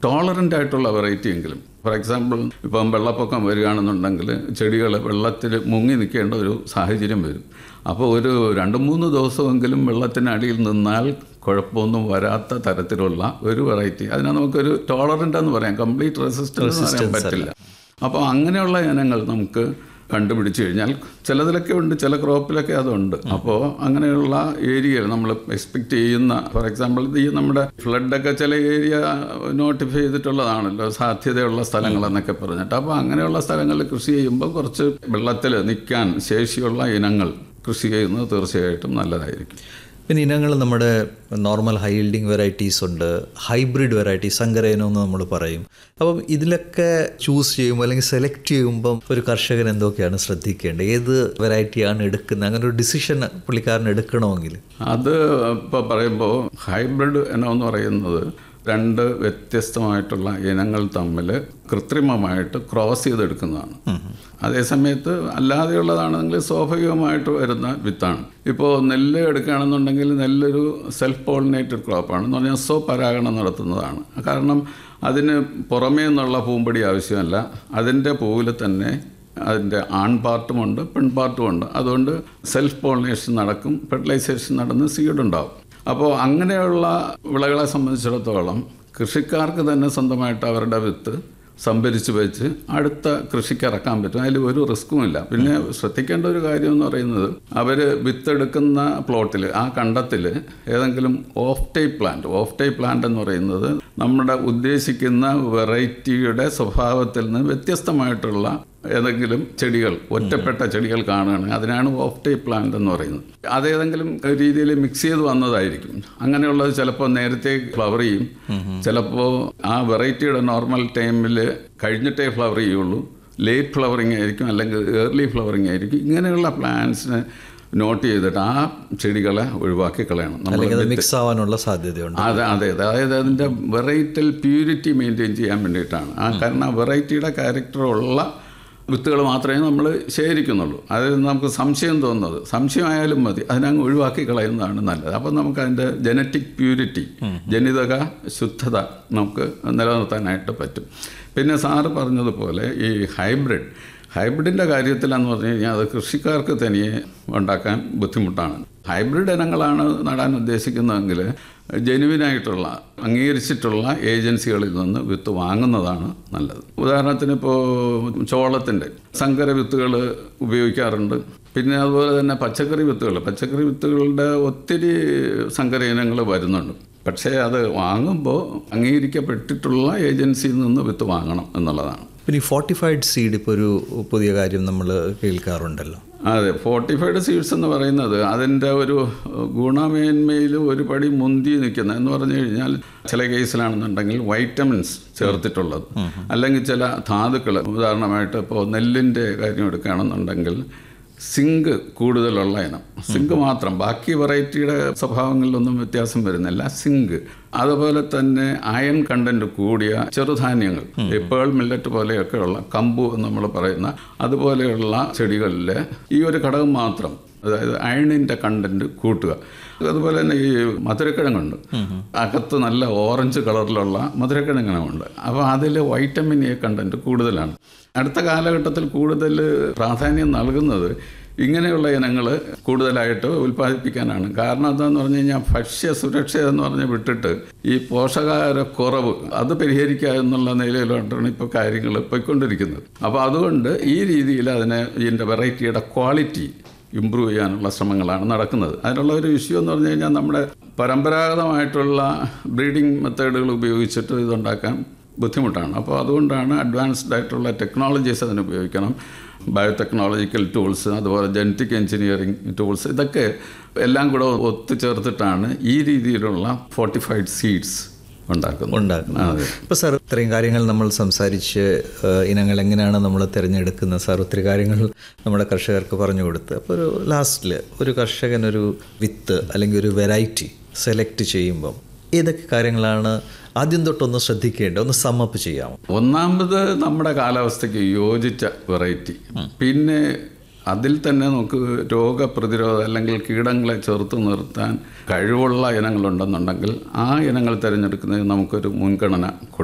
tolerant ആയിട്ടുള്ള variety എങ്കിലും for example ഇപ്പം വെള്ളപ്പൊക്കം വരികയാണെന്നുണ്ടെങ്കിൽ ചെടികൾ വെള്ളത്തിൽ മുങ്ങി നിൽക്കേണ്ട ഒരു സാഹചര്യം വരും അപ്പോൾ ഒരു രണ്ട് മൂന്ന് ദിവസമെങ്കിലും വെള്ളത്തിനടിയിൽ നിന്നാൽ കുഴപ്പമൊന്നും വരാത്ത തരത്തിലുള്ള ഒരു വെറൈറ്റി അതിനെ നമുക്കൊരു ടോളറൻ്റ് എന്ന് പറയാം കംപ്ലീറ്റ് റെസിസ്റ്റൻസ് എന്ന് പറയാൻ പറ്റില്ല അപ്പോൾ അങ്ങനെയുള്ള ഇനങ്ങൾ നമുക്ക് കണ്ടുപിടിച്ചു കഴിഞ്ഞാൽ ചിലതിലൊക്കെ ഉണ്ട് ചില ക്രോപ്പിലൊക്കെ അതുണ്ട് അപ്പോൾ അങ്ങനെയുള്ള ഏരിയയിൽ നമ്മൾ എക്സ്പെക്റ്റ് ചെയ്യുന്ന ഫോർ എക്സാമ്പിൾ ഈ നമ്മുടെ ഫ്ലഡൊക്കെ ചില ഏരിയ നോട്ടിഫൈ ചെയ്തിട്ടുള്ളതാണല്ലോ സാധ്യതയുള്ള സ്ഥലങ്ങളെന്നൊക്കെ പറഞ്ഞിട്ട് അപ്പോൾ അങ്ങനെയുള്ള സ്ഥലങ്ങളിൽ കൃഷി ചെയ്യുമ്പോൾ കുറച്ച് വെള്ളത്തിൽ നിൽക്കാൻ ശേഷിയുള്ള ഇനങ്ങൾ കൃഷി ചെയ്യുന്നത് തീർച്ചയായിട്ടും നല്ലതായിരിക്കും പിന്നെ ഇനങ്ങൾ നമ്മുടെ നോർമൽ ഹൈ ഹീൽഡിങ് വെറൈറ്റീസ് ഉണ്ട് ഹൈബ്രിഡ് വെറൈറ്റി സങ്കരയിനം എന്ന് നമ്മൾ പറയും അപ്പം ഇതിലൊക്കെ ചൂസ് ചെയ്യുമ്പോൾ അല്ലെങ്കിൽ സെലക്ട് ചെയ്യുമ്പം ഒരു കർഷകൻ എന്തൊക്കെയാണ് ശ്രദ്ധിക്കേണ്ടത് ഏത് വെറൈറ്റിയാണ് എടുക്കുന്നത് അങ്ങനെ ഒരു ഡിസിഷൻ പുള്ളിക്കാരൻ എടുക്കണമെങ്കിൽ അത് ഇപ്പോൾ പറയുമ്പോൾ ഹൈബ്രിഡ് ഇനമെന്ന് പറയുന്നത് രണ്ട് വ്യത്യസ്തമായിട്ടുള്ള ഇനങ്ങൾ തമ്മിൽ കൃത്രിമമായിട്ട് ക്രോസ് ചെയ്തെടുക്കുന്നതാണ് അതേസമയത്ത് അല്ലാതെയുള്ളതാണെങ്കിൽ സ്വാഭാവികമായിട്ട് വരുന്ന വിത്താണ് ഇപ്പോൾ നെല്ല് എടുക്കുകയാണെന്നുണ്ടെങ്കിൽ നെല്ലൊരു സെൽഫ് പോളിനേറ്റഡ് ക്രോപ്പാണ് എന്ന് പറഞ്ഞാൽ സ്വപരാഗണം നടത്തുന്നതാണ് കാരണം അതിന് പുറമേ നിന്നുള്ള പൂമ്പടി ആവശ്യമല്ല അതിൻ്റെ പൂവിൽ തന്നെ അതിൻ്റെ ആൺ പാർട്ടുമുണ്ട് പെൺ പാർട്ടുമുണ്ട് അതുകൊണ്ട് സെൽഫ് പോളിനേഷൻ നടക്കും ഫെർട്ടിലൈസേഷൻ നടന്ന് സീഡ് ഉണ്ടാവും അപ്പോൾ അങ്ങനെയുള്ള വിളകളെ സംബന്ധിച്ചിടത്തോളം കൃഷിക്കാർക്ക് തന്നെ സ്വന്തമായിട്ട് അവരുടെ വിത്ത് സംഭരിച്ച് വെച്ച് അടുത്ത കൃഷിക്ക് ഇറക്കാൻ പറ്റും അതിൽ ഒരു റിസ്ക്കുമില്ല പിന്നെ ശ്രദ്ധിക്കേണ്ട ഒരു കാര്യം എന്ന് പറയുന്നത് അവർ വിത്തെടുക്കുന്ന പ്ലോട്ടിൽ ആ കണ്ടത്തിൽ ഏതെങ്കിലും off type plant off type plant എന്ന് പറയുന്നത് നമ്മുടെ ഉദ്ദേശിക്കുന്ന വെറൈറ്റിയുടെ സ്വഭാവത്തിൽ നിന്ന് വ്യത്യസ്തമായിട്ടുള്ള ഏതെങ്കിലും ചെടികൾ ഒറ്റപ്പെട്ട ചെടികൾ കാണുകയാണെങ്കിൽ അതിനാണ് ഓഫ് ടൈപ്പ് പ്ലാന്റ് എന്ന് പറയുന്നത് അതേതെങ്കിലും രീതിയിൽ മിക്സ് ചെയ്ത് വന്നതായിരിക്കും അങ്ങനെയുള്ളത് ചിലപ്പോൾ നേരത്തെ ഫ്ലവർ ചെയ്യും ചിലപ്പോൾ ആ വെറൈറ്റിയുടെ നോർമൽ ടൈമിൽ കഴിഞ്ഞിട്ടേ ഫ്ലവർ ചെയ്യുള്ളൂ ലേറ്റ് ഫ്ലവറിങ് ആയിരിക്കും അല്ലെങ്കിൽ ഏർലി ഫ്ലവറിങ് ആയിരിക്കും ഇങ്ങനെയുള്ള പ്ലാന്റ്സിന് നോട്ട് ചെയ്തിട്ട് ആ ചെടികളെ ഒഴിവാക്കി കളയണം നമ്മൾ അല്ലെങ്കിൽ അത് മിക്സ് ആവാനുള്ള സാധ്യതയുണ്ട് അതെ അതെ അതെ അതായത് അതിൻ്റെ വെറൈറ്റൽ പ്യൂരിറ്റി മെയിൻറ്റെയിൻ ചെയ്യാൻ വേണ്ടിയിട്ടാണ് ആ കാരണം ആ വെറൈറ്റിയുടെ ക്യാരക്ടറുള്ള വിത്തുകൾ മാത്രമേ നമ്മൾ ശേഖരിക്കുന്നുള്ളൂ അതിൽ നമുക്ക് സംശയം തോന്നുന്നത് സംശയമായാലും മതി അതിനങ്ങ് ഒഴിവാക്കി കളയുന്നതാണ് നല്ലത് അപ്പം നമുക്ക് അതിൻ്റെ ജനറ്റിക് പ്യൂരിറ്റി ജനിതക ശുദ്ധത നമുക്ക് നിലനിർത്താനായിട്ട് പറ്റും പിന്നെ സാറ് പറഞ്ഞതുപോലെ ഈ ഹൈബ്രിഡ് ഹൈബ്രിഡിൻ്റെ കാര്യത്തിലെന്ന് പറഞ്ഞു കഴിഞ്ഞാൽ അത് കൃഷിക്കാർക്ക് തനിയെ ഉണ്ടാക്കാൻ ബുദ്ധിമുട്ടാണ് ഹൈബ്രിഡ് ഇനങ്ങളാണ് നടാൻ ഉദ്ദേശിക്കുന്നതെങ്കിൽ ജെനുവിനായിട്ടുള്ള അംഗീകരിച്ചിട്ടുള്ള ഏജൻസികളിൽ നിന്ന് വിത്ത് വാങ്ങുന്നതാണ് നല്ലത് ഉദാഹരണത്തിന് ഇപ്പോൾ ചോളത്തിൻ്റെ സങ്കര വിത്തുകൾ ഉപയോഗിക്കാറുണ്ട് പിന്നെ അതുപോലെ തന്നെ പച്ചക്കറി വിത്തുകൾ പച്ചക്കറി വിത്തുകളുടെ ഒത്തിരി സങ്കര ഇനങ്ങൾ വരുന്നുണ്ട് പക്ഷേ അത് വാങ്ങുമ്പോൾ അംഗീകരിക്കപ്പെട്ടിട്ടുള്ള ഏജൻസിയിൽ നിന്ന് വിത്ത് വാങ്ങണം എന്നുള്ളതാണ് പിന്നെ ഈ ഫോർട്ടിഫൈഡ് സീഡ് ഇപ്പോൾ ഒരു പുതിയ കാര്യം നമ്മൾ കേൾക്കാറുണ്ടല്ലോ അതെ ഫോർട്ടിഫൈഡ് സീഡ്സ് എന്ന് പറയുന്നത് അതിൻ്റെ ഒരു ഗുണമേന്മയിൽ ഒരു പടി മുന്തി നിൽക്കുന്ന എന്ന് പറഞ്ഞു കഴിഞ്ഞാൽ ചില കേസിലാണെന്നുണ്ടെങ്കിൽ വൈറ്റമിൻസ് ചേർത്തിട്ടുള്ളത് അല്ലെങ്കിൽ ചില ധാതുക്കൾ ഉദാഹരണമായിട്ട് ഇപ്പോൾ നെല്ലിൻ്റെ കാര്യം എടുക്കുകയാണെന്നുണ്ടെങ്കിൽ സിങ്ക് കൂടുതലുള്ള ഇനം സിങ്ക് മാത്രം ബാക്കി വെറൈറ്റിയുടെ സ്വഭാവങ്ങളിലൊന്നും വ്യത്യാസം വരുന്നില്ല സിങ്ക് അതുപോലെ തന്നെ അയൺ കണ്ടന്റ് കൂടിയ ചെറുധാന്യങ്ങൾ ഈ പേൾ മില്ലറ്റ് പോലെയൊക്കെയുള്ള കമ്പു എന്ന് നമ്മൾ പറയുന്ന അതുപോലെയുള്ള ചെടികളിൽ ഈ ഒരു ഘടകം മാത്രം അതായത് അയണിൻ്റെ കണ്ടന്റ് കൂട്ടുക അതുപോലെ തന്നെ ഈ മധുരക്കിഴങ്ങുണ്ട് അകത്ത് നല്ല ഓറഞ്ച് കളറിലുള്ള മധുരക്കിഴങ്ങുണ്ട് അപ്പോൾ അതിൽ വൈറ്റമിൻ എ കണ്ടന്റ് കൂടുതലാണ് അടുത്ത കാലഘട്ടത്തിൽ കൂടുതൽ പ്രാധാന്യം നൽകുന്നത് ഇങ്ങനെയുള്ള ഇനങ്ങൾ കൂടുതലായിട്ട് ഉൽപ്പാദിപ്പിക്കാനാണ് കാരണം എന്താണെന്ന് പറഞ്ഞു കഴിഞ്ഞാൽ ഭക്ഷ്യ സുരക്ഷ എന്ന് പറഞ്ഞ് വിട്ടിട്ട് ഈ പോഷകാഹാര കുറവ് അത് പരിഹരിക്കുക എന്നുള്ള നിലയിലോട്ടാണ് ഇപ്പോൾ കാര്യങ്ങൾ പോയിക്കൊണ്ടിരിക്കുന്നത് അപ്പോൾ അതുകൊണ്ട് ഈ രീതിയിൽ അതിനെ ഇതിൻ്റെ വെറൈറ്റിയുടെ ക്വാളിറ്റി ഇമ്പ്രൂവ് ചെയ്യാനുള്ള ശ്രമങ്ങളാണ് നടക്കുന്നത് അതിനുള്ള ഒരു ഇഷ്യൂ എന്ന് പറഞ്ഞു കഴിഞ്ഞാൽ നമ്മുടെ പരമ്പരാഗതമായിട്ടുള്ള ബ്രീഡിംഗ് മെത്തേഡുകൾ ഉപയോഗിച്ചിട്ട് ഇതുണ്ടാക്കാൻ ബുദ്ധിമുട്ടാണ് അപ്പോൾ അതുകൊണ്ടാണ് അഡ്വാൻസ്ഡ് ആയിട്ടുള്ള ടെക്നോളജീസ് അതിന് ഉപയോഗിക്കണം ബയോടെക്നോളജിക്കൽ ടൂൾസ് അതുപോലെ ജനറ്റിക് എഞ്ചിനീയറിംഗ് ടൂൾസ് ഇതൊക്കെ എല്ലാം കൂടെ ഒത്തുചേർത്തിട്ടാണ് ഈ രീതിയിലുള്ള ഫോർട്ടിഫൈഡ് സീഡ്സ് ഉണ്ടാക്കുന്നത് ഉണ്ടാക്കുന്നത് ഇപ്പോൾ സാർ ഇത്രയും കാര്യങ്ങൾ നമ്മൾ സംസാരിച്ച് ഏഹ്, ഇനങ്ങൾ എങ്ങനെയാണ് നമ്മൾ തിരഞ്ഞെടുക്കുന്നത് സാർ ഒത്തിരി കാര്യങ്ങൾ നമ്മുടെ കർഷകർക്ക് പറഞ്ഞു കൊടുത്ത് അപ്പോൾ ഒരു ലാസ്റ്റിൽ ഒരു കർഷകൻ ഒരു വിത്ത് അല്ലെങ്കിൽ ഒരു വെറൈറ്റി സെലക്ട് ചെയ്യുമ്പം ഏതൊക്കെ കാര്യങ്ങളാണ് ആദ്യം തൊട്ടൊന്ന് ശ്രദ്ധിക്കേണ്ടത് ഒന്ന് സമ്മപ്പ് ചെയ്യാമോ ഒന്നാമത് നമ്മുടെ കാലാവസ്ഥയ്ക്ക് യോജിച്ച വെറൈറ്റി പിന്നെ അതിൽ തന്നെ നമുക്ക് രോഗപ്രതിരോധം അല്ലെങ്കിൽ കീടങ്ങളെ ചെറുത്ത് നിർത്താൻ കഴിവുള്ള ഇനങ്ങളുണ്ടെന്നുണ്ടെങ്കിൽ ആ ഇനങ്ങൾ തിരഞ്ഞെടുക്കുന്നതിന് നമുക്കൊരു മുൻഗണന